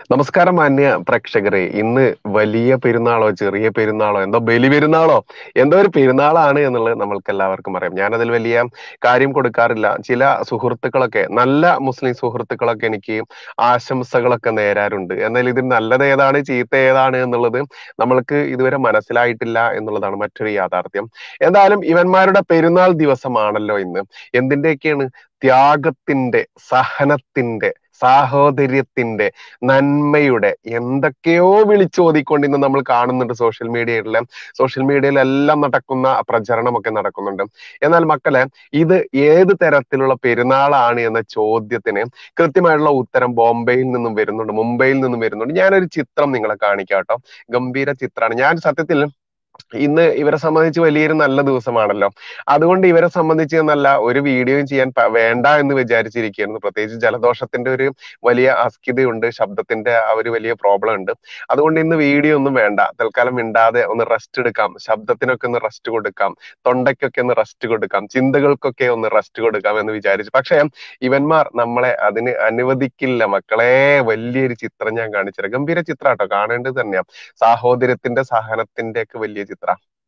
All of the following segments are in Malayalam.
നമസ്കാരം മാന്യ പ്രേക്ഷകരെ ഇന്ന് വലിയ പെരുന്നാളോ ചെറിയ പെരുന്നാളോ എന്തോ ബലി പെരുന്നാളോ എന്തോ ഒരു പെരുന്നാളാണ് എന്നുള്ളത് നമ്മൾക്ക് എല്ലാവർക്കും അറിയാം ഞാനതിൽ വലിയ കാര്യം കൊടുക്കാറില്ല ചില സുഹൃത്തുക്കളൊക്കെ നല്ല മുസ്ലിം സുഹൃത്തുക്കളൊക്കെ എനിക്ക് ആശംസകളൊക്കെ നേരാറുണ്ട് എന്നാൽ ഇതിൽ നല്ലത് ഏതാണ് ചീത്ത ഏതാണ് എന്നുള്ളത് നമ്മൾക്ക് ഇതുവരെ മനസ്സിലായിട്ടില്ല എന്നുള്ളതാണ് മറ്റൊരു യാഥാർത്ഥ്യം എന്തായാലും ഇവന്മാരുടെ പെരുന്നാൾ ദിവസമാണല്ലോ ഇന്ന് എന്തിന്റെയൊക്കെയാണ് ത്യാഗത്തിന്റെ സഹനത്തിന്റെ സാഹോദര്യത്തിന്റെ നന്മയുടെ എന്തൊക്കെയോ വിളിച്ചോതിക്കൊണ്ട് ഇന്ന് നമ്മൾ കാണുന്നുണ്ട് സോഷ്യൽ മീഡിയയിലെ സോഷ്യൽ മീഡിയയിലെല്ലാം നടക്കുന്ന പ്രചരണമൊക്കെ നടക്കുന്നുണ്ട് എന്നാൽ മക്കളെ ഇത് ഏത് തരത്തിലുള്ള പെരുന്നാളാണ് എന്ന ചോദ്യത്തിന് കൃത്യമായിട്ടുള്ള ഉത്തരം ബോംബെയിൽ നിന്നും വരുന്നുണ്ട് മുംബൈയിൽ നിന്നും വരുന്നുണ്ട് ഞാനൊരു ചിത്രം നിങ്ങളെ കാണിക്കാം കേട്ടോ ഗംഭീര ചിത്രമാണ് ഞാൻ സത്യത്തിൽ ഇന്ന് ഇവരെ സംബന്ധിച്ച് വലിയൊരു നല്ല ദിവസമാണല്ലോ അതുകൊണ്ട് ഇവരെ സംബന്ധിച്ച് നല്ല ഒരു വീഡിയോയും ചെയ്യാൻ പ- വേണ്ട എന്ന് വിചാരിച്ചിരിക്കുകയായിരുന്നു പ്രത്യേകിച്ച് ജലദോഷത്തിന്റെ ഒരു വലിയ അസ്കിതയുണ്ട് ശബ്ദത്തിന്റെ ആ ഒരു വലിയ പ്രോബ്ലം ഉണ്ട് അതുകൊണ്ട് ഇന്ന് വീഡിയോ ഒന്നും വേണ്ട തൽക്കാലം മിണ്ടാതെ ഒന്ന് റെസ്റ്റ് എടുക്കാം ശബ്ദത്തിനൊക്കെ ഒന്ന് റെസ്റ്റ് കൊടുക്കാം തൊണ്ടയ്ക്കൊക്കെ ഒന്ന് റെസ്റ്റ് കൊടുക്കാം ചിന്തകൾക്കൊക്കെ ഒന്ന് റെസ്റ്റ് കൊടുക്കാം എന്ന് വിചാരിച്ചു പക്ഷേ ഇവന്മാർ നമ്മളെ അതിന് അനുവദിക്കില്ല മക്കളെ വലിയൊരു ചിത്രം ഞാൻ കാണിച്ചുതരാം ഗംഭീര ചിത്രം കേട്ടോ കാണേണ്ടത് തന്നെയാ സാഹോദര്യത്തിന്റെ സഹനത്തിന്റെ ഒക്കെ വലിയ ചിത്രം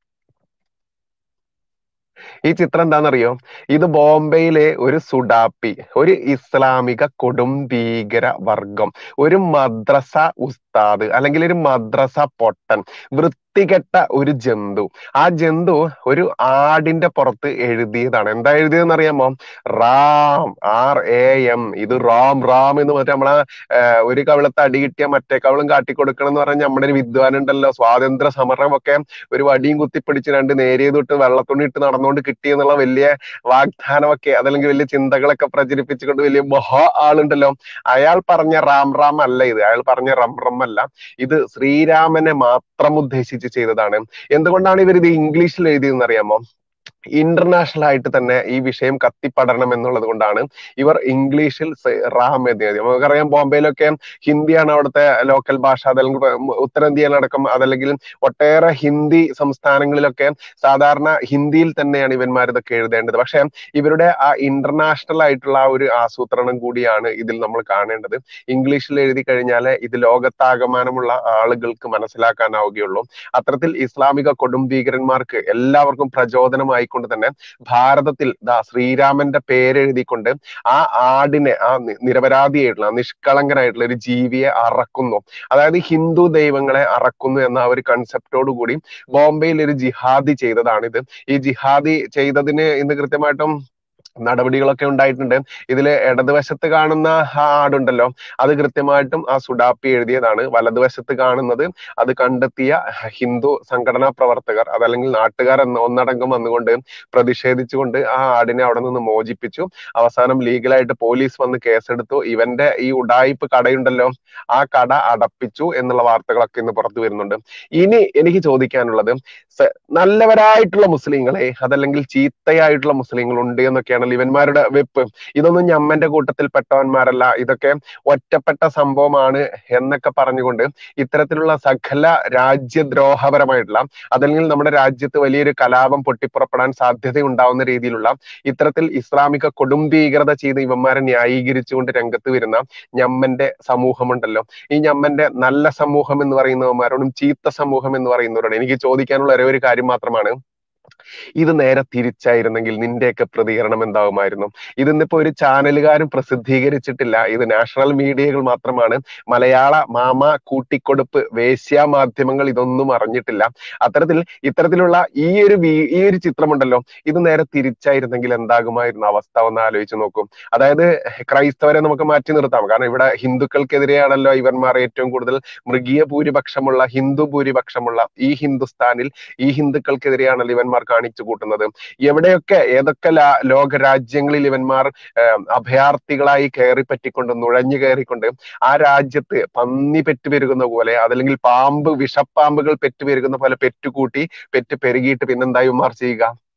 ഈ ചിത്രം എന്താണെന്നറിയോ ഇത് ബോംബെയിലെ ഒരു സുഡാപ്പി ഒരു ഇസ്ലാമിക കൊടും ഭീകര വർഗം ഒരു മദ്രസ ഉസ്താദ് അല്ലെങ്കിൽ ഒരു മദ്രസ പൊട്ടൻ വൃത്തികെട്ട ഒരു ജന്തു ആ ജന്തു ഒരു ആടിന്റെ പുറത്ത് എഴുതിയതാണ് എന്താ എഴുതിയതെന്ന് അറിയാമോ റാം ആർ എ എം ഇത് റാം റാം എന്ന് പറഞ്ഞാൽ നമ്മളെ ആഹ് ഒരു കവിളത്ത് അടി കിട്ടിയ മറ്റേ കവിളും കാട്ടിക്കൊടുക്കണം എന്ന് പറഞ്ഞാൽ നമ്മുടെ ഒരു വിദ്വാൻ ഉണ്ടല്ലോ സ്വാതന്ത്ര്യ സമരമൊക്കെ ഒരു വടിയും കുത്തിപ്പിടിച്ച് രണ്ട് നേരിയ തൊട്ട് വെള്ളത്തുണി ഇട്ട് നടന്നുകൊണ്ട് കിട്ടി എന്നുള്ള വലിയ വാഗ്ദാനമൊക്കെ അതല്ലെങ്കിൽ വലിയ ചിന്തകളൊക്കെ പ്രചരിപ്പിച്ചുകൊണ്ട് വലിയ മഹാ ആളുണ്ടല്ലോ അയാൾ പറഞ്ഞ റാം റാം അല്ല ഇത് അയാൾ പറഞ്ഞ റം റം അല്ല ഇത് ശ്രീരാമനെ മാത്രം ഉദ്ദേശിച്ച് ചെയ്തതാണ് എന്തുകൊണ്ടാണ് ഇവർ ഇത് ഇംഗ്ലീഷിൽ എഴുതിയതെന്ന് അറിയാമോ ഇന്റർനാഷണൽ ആയിട്ട് തന്നെ ഈ വിഷയം കത്തിപ്പടരണം എന്നുള്ളത് കൊണ്ടാണ് ഇവർ ഇംഗ്ലീഷിൽ സ- റാം എന്ന് എഴുതി നമുക്കറിയാം ബോംബെയിലൊക്കെ ഹിന്ദിയാണ് അവിടുത്തെ ലോക്കൽ ഭാഷ അതല്ലെങ്കിൽ ഉം ഉത്തരേന്ത്യയിലടക്കം അതല്ലെങ്കിൽ ഒട്ടേറെ ഹിന്ദി സംസ്ഥാനങ്ങളിലൊക്കെ സാധാരണ ഹിന്ദിയിൽ തന്നെയാണ് ഇവന്മാർ ഇതൊക്കെ എഴുതേണ്ടത് പക്ഷെ ഇവരുടെ ആ ഇന്റർനാഷണൽ ആയിട്ടുള്ള ആ ഒരു ആസൂത്രണം കൂടിയാണ് ഇതിൽ നമ്മൾ കാണേണ്ടത് ഇംഗ്ലീഷിൽ എഴുതി കഴിഞ്ഞാൽ ഇത് ലോകത്താകമാനമുള്ള ആളുകൾക്ക് മനസ്സിലാക്കാനാവുകയുള്ളൂ അത്തരത്തിൽ ഇസ്ലാമിക കൊടും ഭീകരന്മാർക്ക് എല്ലാവർക്കും പ്രചോദനമായിക്കൊണ്ട് തന്നെ ഭാരതത്തിൽ ദാ ശ്രീരാമന്റെ പേരെഴുതിക്കൊണ്ട് ആ ആടിനെ ആ നി- നിരപരാധിയായിട്ടുള്ള നിഷ്കളങ്കനായിട്ടുള്ള ഒരു ജീവിയെ അറക്കുന്നു അതായത് ഹിന്ദു ദൈവങ്ങളെ അറക്കുന്നു എന്ന ആ ഒരു കൺസെപ്റ്റോട് കൂടി ബോംബെയിൽ ഒരു ജിഹാദി ചെയ്തതാണിത് ഈ ജിഹാദി ചെയ്തതിന് ഇന്ന് കൃത്യമായിട്ടും നടപടികളൊക്കെ ഉണ്ടായിട്ടുണ്ട് ഇതില് ഇടതുവശത്ത് കാണുന്ന ആ ആടുണ്ടല്ലോ അത് കൃത്യമായിട്ടും ആ സുഡാപ്പി എഴുതിയതാണ് വലതുവശത്ത് കാണുന്നത് അത് കണ്ടെത്തിയ ഹിന്ദു സംഘടനാ പ്രവർത്തകർ അതല്ലെങ്കിൽ നാട്ടുകാർ എന്ന ഒന്നടങ്കം വന്നുകൊണ്ട് പ്രതിഷേധിച്ചുകൊണ്ട് ആ ആടിനെ അവിടെ നിന്ന് മോചിപ്പിച്ചു അവസാനം ലീഗലായിട്ട് പോലീസ് വന്ന് കേസെടുത്തു ഇവന്റെ ഈ ഉഡായിപ്പ് കടയുണ്ടല്ലോ ആ കട അടപ്പിച്ചു എന്നുള്ള വാർത്തകളൊക്കെ ഇന്ന് പുറത്തു വരുന്നുണ്ട് ഇനി എനിക്ക് ചോദിക്കാനുള്ളത് സ- നല്ലവരായിട്ടുള്ള മുസ്ലിങ്ങളെ അതല്ലെങ്കിൽ ചീത്തയായിട്ടുള്ള മുസ്ലിങ്ങൾ ഉണ്ട് എന്നൊക്കെയാണല്ലോ ഇവന്മാരുടെ വെപ്പ് ഇതൊന്നും ഞമ്മന്റെ കൂട്ടത്തിൽ പെട്ടവന്മാരല്ല ഇതൊക്കെ ഒറ്റപ്പെട്ട സംഭവമാണ് എന്നൊക്കെ പറഞ്ഞുകൊണ്ട് ഇത്തരത്തിലുള്ള സകല രാജ്യദ്രോഹപരമായിട്ടുള്ള അതല്ലെങ്കിൽ നമ്മുടെ രാജ്യത്ത് വലിയൊരു കലാപം പൊട്ടിപ്പുറപ്പെടാൻ സാധ്യത ഉണ്ടാവുന്ന രീതിയിലുള്ള ഇത്തരത്തിൽ ഇസ്ലാമിക കൊടും ഭീകരത ചെയ്ത് ഇവന്മാരെ ന്യായീകരിച്ചുകൊണ്ട് രംഗത്ത് വരുന്ന ഞമ്മന്റെ സമൂഹമുണ്ടല്ലോ ഈ ഞമ്മന്റെ നല്ല സമൂഹം എന്ന് പറയുന്നവന്മാരോടും ചീത്ത സമൂഹം എന്ന് പറയുന്നവരോടും എനിക്ക് ചോദിക്കാനുള്ള ഒരേ ഒരു കാര്യം മാത്രമാണ് ഇത് നേരെ തിരിച്ചായിരുന്നെങ്കിൽ നിന്റെയൊക്കെ പ്രതികരണം എന്താകുമായിരുന്നു ഇതിന്നിപ്പോ ഒരു ചാനലുകാരും പ്രസിദ്ധീകരിച്ചിട്ടില്ല ഇത് നാഷണൽ മീഡിയകൾ മാത്രമാണ് മലയാള മാമ കൂട്ടിക്കൊടുപ്പ് വേശ്യാ മാധ്യമങ്ങൾ ഇതൊന്നും അറിഞ്ഞിട്ടില്ല അത്തരത്തിൽ ഇത്തരത്തിലുള്ള ഈ ഒരു വീ- ഈ ഒരു ചിത്രമുണ്ടല്ലോ ഇത് നേരെ തിരിച്ചായിരുന്നെങ്കിൽ എന്താകുമായിരുന്നു അവസ്ഥ ഒന്ന് ആലോചിച്ച് നോക്കും അതായത് ക്രൈസ്തവരെ നമുക്ക് മാറ്റി നിർത്താം കാരണം ഇവിടെ ഹിന്ദുക്കൾക്കെതിരെയാണല്ലോ ഇവന്മാർ ഏറ്റവും കൂടുതൽ മൃഗീയ ഭൂരിപക്ഷമുള്ള ഹിന്ദു ഭൂരിപക്ഷമുള്ള ഈ ഹിന്ദുസ്ഥാനിൽ ഈ ഹിന്ദുക്കൾക്കെതിരെയാണല്ലോ ഇവന്മാർ കാണിച്ചു കൂട്ടുന്നത് എവിടെയൊക്കെ ഏതൊക്കെ ലാ- ലോക രാജ്യങ്ങളിൽ ഇവന്മാർ ഏഹ്, അഭയാർത്ഥികളായി കയറി പറ്റിക്കൊണ്ട് നുഴഞ്ഞു കയറിക്കൊണ്ട് ആ രാജ്യത്ത് പന്നി പെറ്റുപെരുകുന്ന പോലെ അതല്ലെങ്കിൽ പാമ്പ് വിഷപ്പാമ്പുകൾ പെറ്റുപെരുകുന്ന പോലെ പെറ്റുകൂട്ടി പെറ്റ് പെരുകിയിട്ട് പിന്നെന്താ ഇവന്മാർ ചെയ്യുക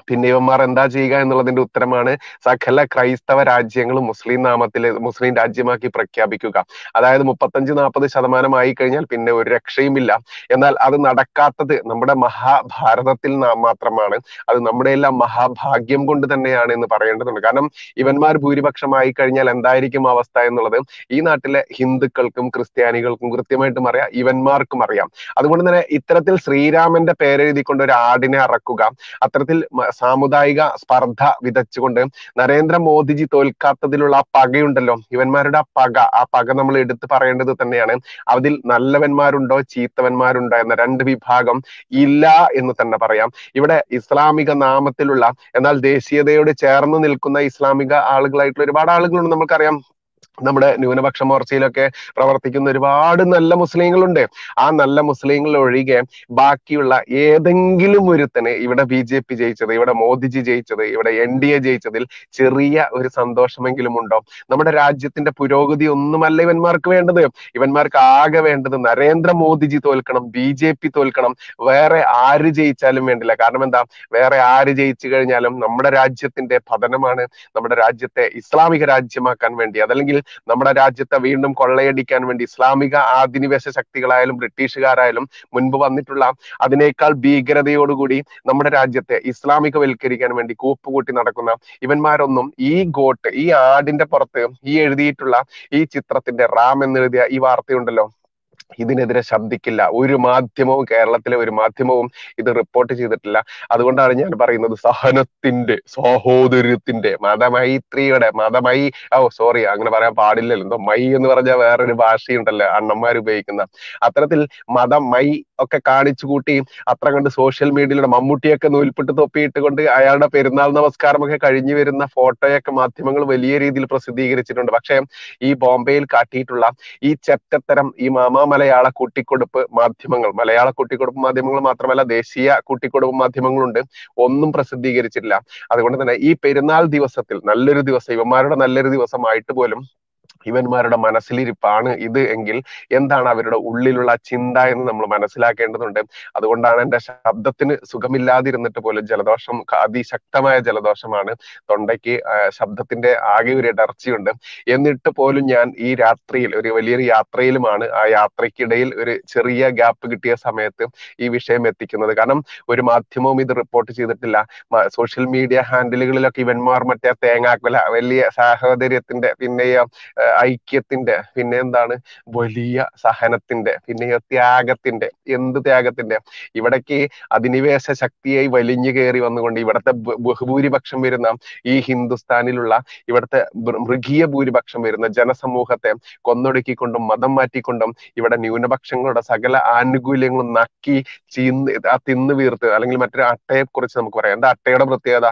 പിന്നെ ഇവന്മാർ എന്താ ചെയ്യുക എന്നുള്ളതിന്റെ ഉത്തരമാണ് സകല ക്രൈസ്തവ രാജ്യങ്ങളും മുസ്ലിം നാമത്തിൽ മുസ്ലിം രാജ്യമാക്കി പ്രഖ്യാപിക്കുക അതായത് മുപ്പത്തഞ്ച് നാൽപ്പത് ശതമാനമായി കഴിഞ്ഞാൽ പിന്നെ ഒരു രക്ഷയുമില്ല എന്നാൽ അത് നടക്കാത്തത് നമ്മുടെ മഹാഭാരതത്തിൽ നാം മാത്രമാണ് അത് നമ്മുടെ എല്ലാം മഹാഭാഗ്യം കൊണ്ട് തന്നെയാണ് എന്ന് പറയേണ്ടതുണ്ട് കാരണം ഇവന്മാർ ഭൂരിപക്ഷമായി കഴിഞ്ഞാൽ എന്തായിരിക്കും അവസ്ഥ എന്നുള്ളത് ഈ നാട്ടിലെ ഹിന്ദുക്കൾക്കും ക്രിസ്ത്യാനികൾക്കും കൃത്യമായിട്ടും അറിയാം ഇവന്മാർക്കും അറിയാം അതുകൊണ്ട് തന്നെ ഇത്തരത്തിൽ ശ്രീരാമന്റെ പേരെഴുതിക്കൊണ്ട് ഒരു ആടിനെ അറക്കുക അത്തരത്തിൽ മ- സാമുദായിക സ്പർദ്ധ വിതച്ചുകൊണ്ട് നരേന്ദ്രമോദിജി തോൽക്കാത്തതിലുള്ള ആ പകയുണ്ടല്ലോ ഇവന്മാരുടെ ആ പക ആ പക നമ്മൾ എടുത്തു പറയേണ്ടത് തന്നെയാണ് അതിൽ നല്ലവന്മാരുണ്ടോ ചീത്തവന്മാരുണ്ടോ എന്ന രണ്ട് വിഭാഗം ഇല്ല എന്ന് തന്നെ പറയാം ഇവിടെ ഇസ്ലാമിക നാമത്തിലുള്ള എന്നാൽ ദേശീയതയോട് ചേർന്ന് നിൽക്കുന്ന ഇസ്ലാമിക ആളുകളായിട്ടുള്ള ഒരുപാട് ആളുകളുണ്ട് നമുക്കറിയാം നമ്മുടെ ന്യൂനപക്ഷ മോർച്ചയിലൊക്കെ പ്രവർത്തിക്കുന്ന ഒരുപാട് നല്ല മുസ്ലിങ്ങളുണ്ട് ആ നല്ല മുസ്ലിങ്ങൾ ഒഴികെ ബാക്കിയുള്ള ഏതെങ്കിലും ഒരുത്തന് ഇവിടെ ബി ജെ പി ജയിച്ചത് ഇവിടെ മോദിജി ജയിച്ചത് ഇവിടെ എൻ ഡി എ ജയിച്ചതിൽ ചെറിയ ഒരു സന്തോഷമെങ്കിലും ഉണ്ടോ നമ്മുടെ രാജ്യത്തിന്റെ പുരോഗതി ഒന്നുമല്ല ഇവന്മാർക്ക് വേണ്ടത് ഇവന്മാർക്ക് ആകെ വേണ്ടത് നരേന്ദ്രമോദിജി തോൽക്കണം ബി ജെ പി തോൽക്കണം വേറെ ആര് ജയിച്ചാലും വേണ്ടില്ല കാരണം എന്താ വേറെ ആര് ജയിച്ചു കഴിഞ്ഞാലും നമ്മുടെ രാജ്യത്തിന്റെ പതനമാണ് നമ്മുടെ രാജ്യത്തെ ഇസ്ലാമിക രാജ്യമാക്കാൻ വേണ്ടി അതല്ലെങ്കിൽ നമ്മുടെ രാജ്യത്തെ വീണ്ടും കൊള്ളയടിക്കാൻ വേണ്ടി ഇസ്ലാമിക ആധിനിവേശ ശക്തികളായാലും ബ്രിട്ടീഷുകാരായാലും മുൻപ് വന്നിട്ടുള്ള അതിനേക്കാൾ ഭീകരതയോടുകൂടി നമ്മുടെ രാജ്യത്തെ ഇസ്ലാമികവൽക്കരിക്കാൻ വേണ്ടി കൂപ്പുകൂട്ടി നടക്കുന്ന ഇവന്മാരൊന്നും ഈ ഗോട്ട് ഈ ആടിന്റെ പുറത്ത് ഈ എഴുതിയിട്ടുള്ള ഈ ചിത്രത്തിന്റെ റാം എന്നെഴുതിയ ഈ വാർത്തയുണ്ടല്ലോ ഇതിനെതിരെ ശബ്ദിക്കില്ല ഒരു മാധ്യമവും കേരളത്തിലെ ഒരു മാധ്യമവും ഇത് റിപ്പോർട്ട് ചെയ്തിട്ടില്ല അതുകൊണ്ടാണ് ഞാൻ പറയുന്നത് സഹനത്തിന്റെ സഹോദര്യത്തിന്റെ മതമൈത്രിയുടെ മതമൈ ഓ സോറി അങ്ങനെ പറയാൻ പാടില്ലല്ലോ എന്തോ മൈ എന്ന് പറഞ്ഞാൽ വേറൊരു ഭാഷയുണ്ടല്ലോ അണ്ണന്മാർ ഉപയോഗിക്കുന്ന അത്തരത്തിൽ മതം മൈ ഒക്കെ കാണിച്ചു കൂട്ടി അത്ര കണ്ട് സോഷ്യൽ മീഡിയയിലൂടെ മമ്മൂട്ടിയൊക്കെ നൂൽപ്പെട്ട് തൊപ്പിയിട്ട് കൊണ്ട് അയാളുടെ പെരുന്നാൾ നമസ്കാരമൊക്കെ കഴിഞ്ഞു വരുന്ന ഫോട്ടോയൊക്കെ മാധ്യമങ്ങൾ വലിയ രീതിയിൽ പ്രസിദ്ധീകരിച്ചിട്ടുണ്ട് പക്ഷേ ഈ ബോംബെയിൽ കാട്ടിയിട്ടുള്ള ഈ ചെറ്റത്തരം ഈ മാമാ മലയാള കൂട്ടിക്കൊടുപ്പ് മാധ്യമങ്ങൾ മലയാള കൂട്ടിക്കൊടുപ്പ് മാധ്യമങ്ങൾ മാത്രമല്ല ദേശീയ കൂട്ടിക്കൊടുപ്പ് മാധ്യമങ്ങളുണ്ട് ഒന്നും പ്രസിദ്ധീകരിച്ചിട്ടില്ല അതുകൊണ്ട് തന്നെ ഈ പെരുന്നാൾ ദിവസത്തിൽ നല്ലൊരു ദിവസം ഇവന്മാരുടെ നല്ലൊരു ദിവസമായിട്ട് പോലും ഇവന്മാരുടെ മനസ്സിലിരിപ്പാണ് ഇത് എങ്കിൽ എന്താണ് അവരുടെ ഉള്ളിലുള്ള ചിന്ത എന്ന് നമ്മൾ മനസ്സിലാക്കേണ്ടതുണ്ട് അതുകൊണ്ടാണ് എന്റെ ശബ്ദത്തിന് സുഖമില്ലാതിരുന്നിട്ട് പോലും ജലദോഷം അതിശക്തമായ ജലദോഷമാണ് തൊണ്ടയ്ക്ക് ആ, ശബ്ദത്തിന്റെ ആകെ ഒരു ഇടർച്ചയുണ്ട് എന്നിട്ട് പോലും ഞാൻ ഈ രാത്രിയിൽ ഒരു വലിയൊരു യാത്രയിലുമാണ് ആ യാത്രയ്ക്കിടയിൽ ഒരു ചെറിയ ഗ്യാപ്പ് കിട്ടിയ സമയത്ത് ഈ വിഷയം എത്തിക്കുന്നത് കാരണം ഒരു മാധ്യമവും ഇത് റിപ്പോർട്ട് ചെയ്തിട്ടില്ല സോഷ്യൽ മീഡിയ ഹാൻഡിലുകളിലൊക്കെ ഇവന്മാർ മറ്റേ തേങ്ങാക്കൊല വലിയ സാഹോദര്യത്തിന്റെ പിന്നെ ഈ, ആ, ഐക്യത്തിന്റെ പിന്നെ എന്താണ് വലിയ സഹനത്തിന്റെ പിന്നെ ഈ ത്യാഗത്തിന്റെ എന്ത് ത്യാഗത്തിന്റെ ഇവിടേക്ക് അധിനിവേശ ശക്തിയായി വലിഞ്ഞു കയറി വന്നുകൊണ്ട് ഇവിടുത്തെ ബ- ബഹുഭൂരിപക്ഷം വരുന്ന ഈ ഹിന്ദുസ്ഥാനിലുള്ള ഇവിടുത്തെ മൃ- മൃഗീയ ഭൂരിപക്ഷം വരുന്ന ജനസമൂഹത്തെ കൊന്നൊടുക്കിക്കൊണ്ടും മതം മാറ്റിക്കൊണ്ടും ഇവിടെ ന്യൂനപക്ഷങ്ങളുടെ സകല ആനുകൂല്യങ്ങളും നക്കി ചീന്ന് ആ തിന്ന് വീർത്ത് അല്ലെങ്കിൽ മറ്റൊരു അട്ടയെ കുറിച്ച് നമുക്ക് പറയാം എന്താ അട്ടയുടെ പ്രത്യേകത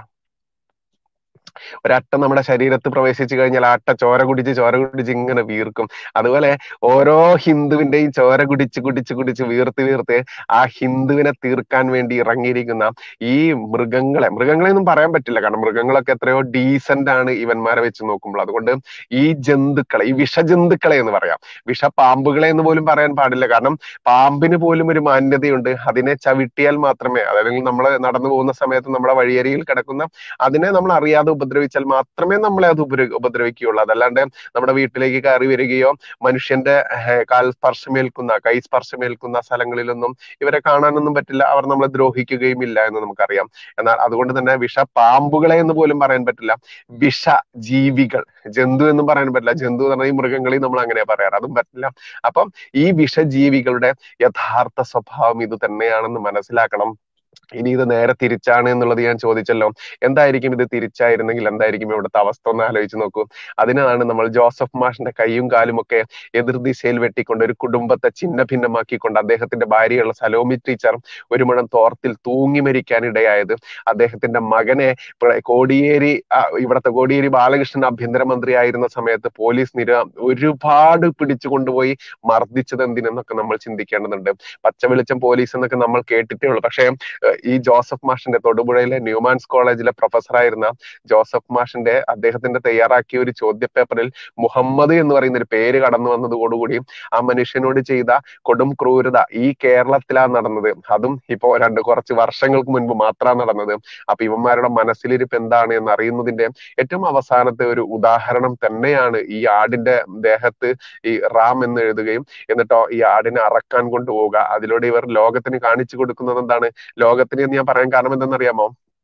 ഒരട്ട നമ്മുടെ ശരീരത്ത് പ്രവേശിച്ചു കഴിഞ്ഞാൽ ആ അട്ട ചോര കുടിച്ച് ചോര കുടിച്ച് ഇങ്ങനെ വീർക്കും അതുപോലെ ഓരോ ഹിന്ദുവിന്റെയും ചോര കുടിച്ച് കുടിച്ച് കുടിച്ച് വീർത്ത് വീർത്ത് ആ ഹിന്ദുവിനെ തീർക്കാൻ വേണ്ടി ഇറങ്ങിയിരിക്കുന്ന ഈ മൃഗങ്ങളെ മൃഗങ്ങളെ ഒന്നും പറയാൻ പറ്റില്ല കാരണം മൃഗങ്ങളൊക്കെ എത്രയോ ഡീസന്റ് ആണ് ഇവന്മാരെ വെച്ച് നോക്കുമ്പോൾ അതുകൊണ്ട് ഈ ജന്തുക്കളെ ഈ വിഷജന്തുക്കളെ എന്ന് പറയാം വിഷപാമ്പുകളെ എന്ന് പോലും പറയാൻ പാടില്ല കാരണം പാമ്പിന് പോലും ഒരു മാന്യതയുണ്ട് അതിനെ ചവിട്ടിയാൽ മാത്രമേ അല്ലെങ്കിൽ നമ്മൾ നടന്നു പോകുന്ന സമയത്ത് നമ്മുടെ വഴിയരിയിൽ കിടക്കുന്ന അതിനെ നമ്മൾ അറിയാതെ ഉപദ്രവിച്ചാൽ മാത്രമേ നമ്മളെ അത് ഉപദ്ര ഉപദ്രവിക്കുകയുള്ളൂ അതല്ലാണ്ട് നമ്മുടെ വീട്ടിലേക്ക് കയറി വരികയോ മനുഷ്യന്റെ ഏഹ്, കാൽ സ്പർശമേൽക്കുന്ന കൈ സ്പർശമേൽക്കുന്ന സ്ഥലങ്ങളിലൊന്നും ഇവരെ കാണാനൊന്നും പറ്റില്ല അവർ നമ്മളെ ദ്രോഹിക്കുകയും ഇല്ല എന്ന് നമുക്കറിയാം എന്നാൽ അതുകൊണ്ട് തന്നെ വിഷ പാമ്പുകളെ എന്ന് പോലും പറയാൻ പറ്റില്ല വിഷ ജീവികൾ ജന്തു എന്നും പറയാൻ പറ്റില്ല ജന്തു എന്ന് പറഞ്ഞാൽ ഈ മൃഗങ്ങളെയും നമ്മൾ അങ്ങനെ പറയാറ് അതും പറ്റില്ല അപ്പം ഈ വിഷജീവികളുടെ യഥാർത്ഥ സ്വഭാവം ഇത് തന്നെയാണെന്ന് മനസ്സിലാക്കണം ഇനി ഇത് നേരെ തിരിച്ചാണ് എന്നുള്ളത് ഞാൻ ചോദിച്ചല്ലോ എന്തായിരിക്കും ഇത് തിരിച്ചായിരുന്നെങ്കിൽ എന്തായിരിക്കും ഇവിടുത്തെ അവസ്ഥ ഒന്ന് ആലോചിച്ച് നോക്കൂ അതിനാണ് നമ്മൾ ജോസഫ് മാഷിന്റെ കൈയും കാലും ഒക്കെ എതിർദിശയിൽ വെട്ടിക്കൊണ്ട് ഒരു കുടുംബത്തെ ഛിന്ന ഭിന്നമാക്കിക്കൊണ്ട് അദ്ദേഹത്തിന്റെ ഭാര്യയുള്ള സലോമി ടീച്ചർ ഒരു മുഴം തോർത്തിൽ തൂങ്ങി മരിക്കാൻ ഇടയായത് അദ്ദേഹത്തിന്റെ മകനെ പ്ര- കോടിയേരി ആ, ഇവിടുത്തെ കോടിയേരി ബാലകൃഷ്ണൻ ആഭ്യന്തരമന്ത്രി ആയിരുന്ന സമയത്ത് പോലീസ് നിര ഒരുപാട് പിടിച്ചു കൊണ്ടുപോയി മർദ്ദിച്ചത് എന്തിനെന്നൊക്കെ നമ്മൾ ചിന്തിക്കേണ്ടതുണ്ട് പച്ച വെളിച്ചം പോലീസ് എന്നൊക്കെ നമ്മൾ കേട്ടിട്ടേ ഉള്ളൂ പക്ഷേ ഏഹ് ഈ ജോസഫ് മാഷിന്റെ തൊടുപുഴയിലെ ന്യൂമാൻസ് കോളേജിലെ പ്രൊഫസറായിരുന്ന ജോസഫ് മാഷിന്റെ അദ്ദേഹത്തിന്റെ തയ്യാറാക്കിയ ഒരു ചോദ്യപേപ്പറിൽ മുഹമ്മദ് എന്ന് പറയുന്ന ഒരു പേര് കടന്നു വന്നതോടുകൂടി ആ മനുഷ്യനോട് ചെയ്ത കൊടും ക്രൂരത ഈ കേരളത്തിലാണ് നടന്നത് അതും ഇപ്പോ രണ്ട് കുറച്ച് വർഷങ്ങൾക്ക് മുൻപ് മാത്രമാണ് നടന്നത് അപ്പൊ ഇവന്മാരുടെ മനസ്സിലിരിപ്പ് എന്താണ് എന്ന് അറിയുന്നതിന്റെ ഏറ്റവും അവസാനത്തെ ഒരു ഉദാഹരണം തന്നെയാണ് ഈ ആടിന്റെ ദേഹത്ത് ഈ റാം എന്ന് എഴുതുകയും എന്നിട്ടോ ഈ ആടിനെ അറക്കാൻ കൊണ്ടുപോവുക അതിലൂടെ ഇവർ ലോകത്തിന് കാണിച്ചു കൊടുക്കുന്നത് എന്താണ് ലോകത്തിന് എന്ന് ഞാൻ പറയാൻ കാരണം എന്തെന്നറിയാമോ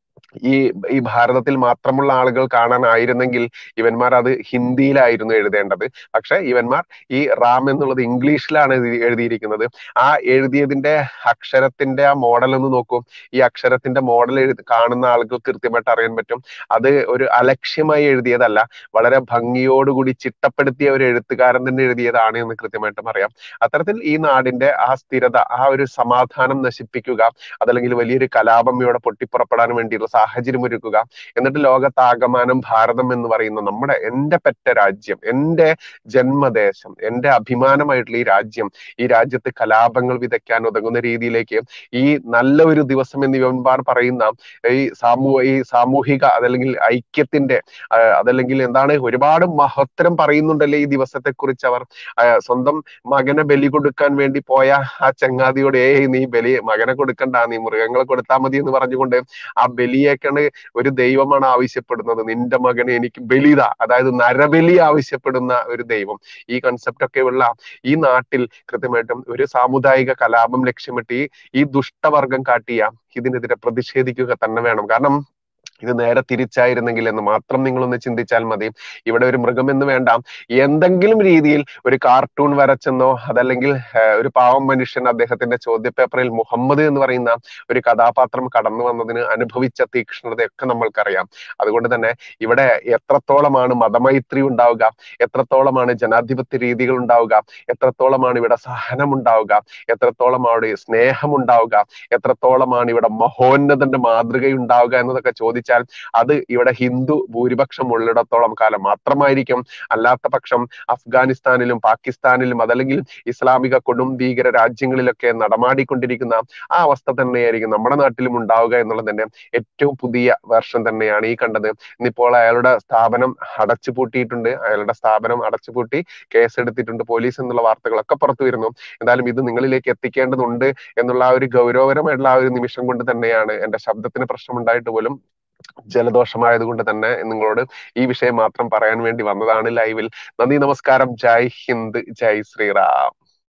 ഈ ഈ ഭാരതത്തിൽ മാത്രമുള്ള ആളുകൾ കാണാനായിരുന്നെങ്കിൽ ഇവന്മാർ അത് ഹിന്ദിയിലായിരുന്നു എഴുതേണ്ടത് പക്ഷെ ഇവന്മാർ ഈ റാം എന്നുള്ളത് ഇംഗ്ലീഷിലാണ് എഴുതി എഴുതിയിരിക്കുന്നത് ആ എഴുതിയതിന്റെ അക്ഷരത്തിന്റെ ആ മോഡൽ ഒന്ന് നോക്കൂ ഈ അക്ഷരത്തിന്റെ മോഡൽ എഴുതി കാണുന്ന ആളുകൾ കൃത്യമായിട്ട് അറിയാൻ പറ്റും അത് ഒരു അലക്ഷ്യമായി എഴുതിയതല്ല വളരെ ഭംഗിയോടുകൂടി ചിട്ടപ്പെടുത്തിയ ഒരു എഴുത്തുകാരൻ തന്നെ എഴുതിയതാണ് എന്ന് കൃത്യമായിട്ടും അറിയാം അത്തരത്തിൽ ഈ നാടിന്റെ ആ സ്ഥിരത ആ ഒരു സമാധാനം നശിപ്പിക്കുക അതല്ലെങ്കിൽ വലിയൊരു കലാപം ഇവിടെ പൊട്ടിപ്പുറപ്പെടാൻ വേണ്ടിയുള്ള സാഹചര്യം ഒരുക്കുക എന്നിട്ട് ലോകത്താകമാനം ഭാരതം എന്ന് പറയുന്ന നമ്മുടെ എന്റെ പെറ്റ രാജ്യം എന്റെ ജന്മദേശം എന്റെ അഭിമാനമായിട്ടുള്ള ഈ രാജ്യം ഈ രാജ്യത്ത് കലാപങ്ങൾ വിതയ്ക്കാൻ ഉതകുന്ന രീതിയിലേക്ക് ഈ നല്ല ഒരു ദിവസം എന്ന് ഇവന്മാർ പറയുന്ന ഈ സാമൂ ഈ സാമൂഹിക അതല്ലെങ്കിൽ ഐക്യത്തിന്റെ ആ, അതല്ലെങ്കിൽ എന്താണ് ഒരുപാട് മഹത്തരം പറയുന്നുണ്ടല്ലേ ഈ ദിവസത്തെ കുറിച്ച് അവർ ആ, സ്വന്തം മകനെ ബലി കൊടുക്കാൻ വേണ്ടി പോയ ആ ചങ്ങാതിയോട് ഏയ് നീ ബലി മകനെ കൊടുക്കണ്ട നീ മൃഗങ്ങളെ കൊടുത്താൽ മതി എന്ന് പറഞ്ഞുകൊണ്ട് ആ ബലിയേക്കാണ് ഒരു ദൈവമാണ് ആവശ്യപ്പെടുന്നത് നിന്റെ മകനെ എനിക്ക് ബലിത അതായത് നരബലി ആവശ്യപ്പെടുന്ന ഒരു ദൈവം ഈ കൺസെപ്റ്റ് ഒക്കെ ഉള്ള ഈ നാട്ടിൽ കൃത്യമായിട്ടും ഒരു സാമുദായിക കലാപം ലക്ഷ്യമിട്ട് ഈ ഈ ദുഷ്ടവർഗം കാട്ടിയ ഇതിനെതിരെ പ്രതിഷേധിക്കുക തന്നെ വേണം കാരണം ഇത് നേരെ തിരിച്ചായിരുന്നെങ്കിൽ എന്ന് മാത്രം നിങ്ങളൊന്ന് ചിന്തിച്ചാൽ മതി ഇവിടെ ഒരു മൃഗം എന്ന് വേണ്ട എന്തെങ്കിലും രീതിയിൽ ഒരു കാർട്ടൂൺ വരച്ചെന്നോ അതല്ലെങ്കിൽ ഏർ ഒരു പാവം മനുഷ്യൻ അദ്ദേഹത്തിന്റെ ചോദ്യപേപ്പറിൽ മുഹമ്മദ് എന്ന് പറയുന്ന ഒരു കഥാപാത്രം കടന്നു വന്നതിന് അനുഭവിച്ച തീക്ഷ്ണതയൊക്കെ നമ്മൾക്കറിയാം അതുകൊണ്ട് തന്നെ ഇവിടെ എത്രത്തോളമാണ് മതമൈത്രി ഉണ്ടാവുക എത്രത്തോളമാണ് ജനാധിപത്യ രീതികൾ ഉണ്ടാവുക എത്രത്തോളമാണ് ഇവിടെ സഹനം ഉണ്ടാവുക എത്രത്തോളമാണ് സ്നേഹം ഉണ്ടാവുക എത്രത്തോളമാണ് ഇവിടെ മഹോന്നതന്റെ മാതൃക ഉണ്ടാവുക എന്നതൊക്കെ ചോദിച്ചാൽ അത് ഇവിടെ ഹിന്ദു ഭൂരിപക്ഷം ഉള്ളിടത്തോളം കാലം മാത്രമായിരിക്കും അല്ലാത്ത പക്ഷം അഫ്ഗാനിസ്ഥാനിലും പാകിസ്ഥാനിലും അതല്ലെങ്കിൽ ഇസ്ലാമിക കൊടും ഭീകര രാജ്യങ്ങളിലൊക്കെ നടമാടിക്കൊണ്ടിരിക്കുന്ന ആ അവസ്ഥ തന്നെയായിരിക്കും നമ്മുടെ നാട്ടിലും ഉണ്ടാവുക എന്നുള്ളതിന്റെ ഏറ്റവും പുതിയ വേർഷൻ തന്നെയാണ് ഈ കണ്ടത് ഇന്നിപ്പോൾ അയാളുടെ സ്ഥാപനം അടച്ചുപൂട്ടിയിട്ടുണ്ട് അയാളുടെ സ്ഥാപനം അടച്ചുപൂട്ടി കേസെടുത്തിട്ടുണ്ട് പോലീസ് എന്നുള്ള വാർത്തകളൊക്കെ പുറത്തു വരുന്നു എന്തായാലും ഇത് നിങ്ങളിലേക്ക് എത്തിക്കേണ്ടതുണ്ട് എന്നുള്ള ആ ഒരു ഗൗരവപരമായിട്ടുള്ള ആ ഒരു നിമിഷം കൊണ്ട് തന്നെയാണ് എന്റെ ശബ്ദത്തിന് പ്രശ്നമുണ്ടായിട്ട് പോലും ജലദോഷമായതുകൊണ്ട് തന്നെ നിങ്ങളോട് ഈ വിഷയം മാത്രം പറയാൻ വേണ്ടി വന്നതാണ് ലൈവിൽ നന്ദി നമസ്കാരം ജയ് ഹിന്ദ് ജയ് ശ്രീറാം